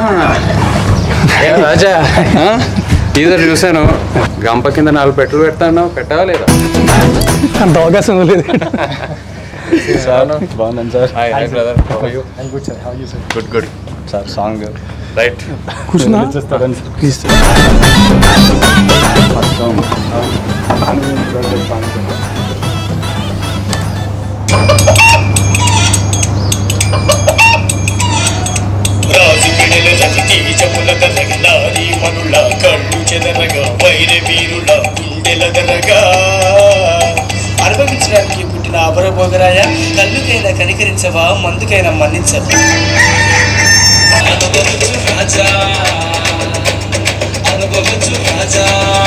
రాజా teaser చూశాను గంప కింద నాలుగు పెట్లు పెడతాను పెట్టావా లేదా అంత అవకాశం లేదు బాగున్నాను sir hi hi brother good sir how you sir good good sir song right కూర్చున్నా చేస్తారని సార్ ప్లీజ్ ఫస్ట్ సాంగ్ రాజు పిడల రవికి చెప్పుల దరగలారి మనుల కళ్ళు చెదరగా వైర వీరుల గుండెల దరగా అనుభవించడానికి పుట్టిన అబరబోగరాయ కళ్ళుకైనా కనికరించవా మందుకైనా మన్నించవా అనుభవించు రాజా అనుభవించు రాజా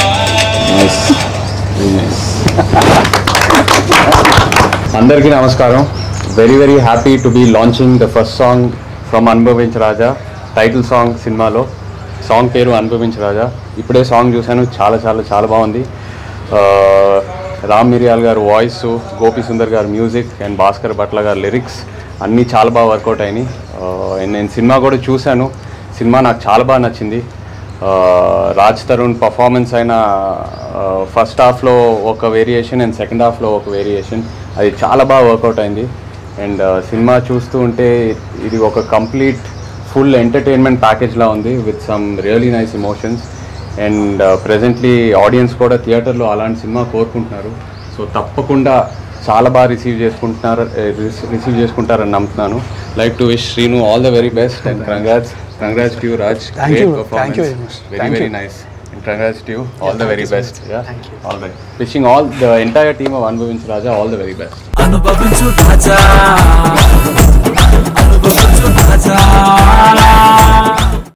అందరికీ నమస్కారం very very happy to be launching the first song from Anubhavincha Raja title song సినిమాలో సాంగ్ పేరు అనుభవించ రాజా ఇప్పుడే సాంగ్ చూశాను చాలా చాలా చాలా బాగుంది ఆ, రామ్ మిరియాల్ గారు వాయిస్ గోపి సుందర్ గారు మ్యూజిక్ అండ్ భాస్కర్ భట్ల గారు లిరిక్స్ అన్నీ చాలా బాగా వర్కౌట్ అయినాయి ఆ, and నేను సినిమా కూడా చూశాను సినిమా నాకు చాలా బాగా నచ్చింది ఆ, రాజ్ తరుణ్ పర్ఫార్మెన్స్ అయిన ఫస్ట్ హాఫ్లో ఒక వేరియేషన్ అండ్ సెకండ్ హాఫ్లో ఒక వేరియేషన్ అది చాలా బాగా వర్కౌట్ అయింది అండ్ సినిమా చూస్తూ ఉంటే ఇది ఒక కంప్లీట్ ఫుల్ ఎంటర్టైన్మెంట్ ప్యాకేజ్లా ఉంది with some really nice emotions and presently audience కూడా థియేటర్లో అలాంటి సినిమా కోరుకుంటున్నారు సో తప్పకుండా చాలా బాగా రిసీవ్ చేసుకుంటున్నారు రిసీవ్ చేసుకుంటారని నమ్ముతున్నాను like to wish Sreenu all the very best and congrats congrats to you Raj Thank you, thank you very much. Very Thank very you. Nice and congrats to you all the very best Thank you. All right wishing all the entire team of Anubhavinchu Raja all the very best Anubhavinchu Raja అనుభవించు రాజా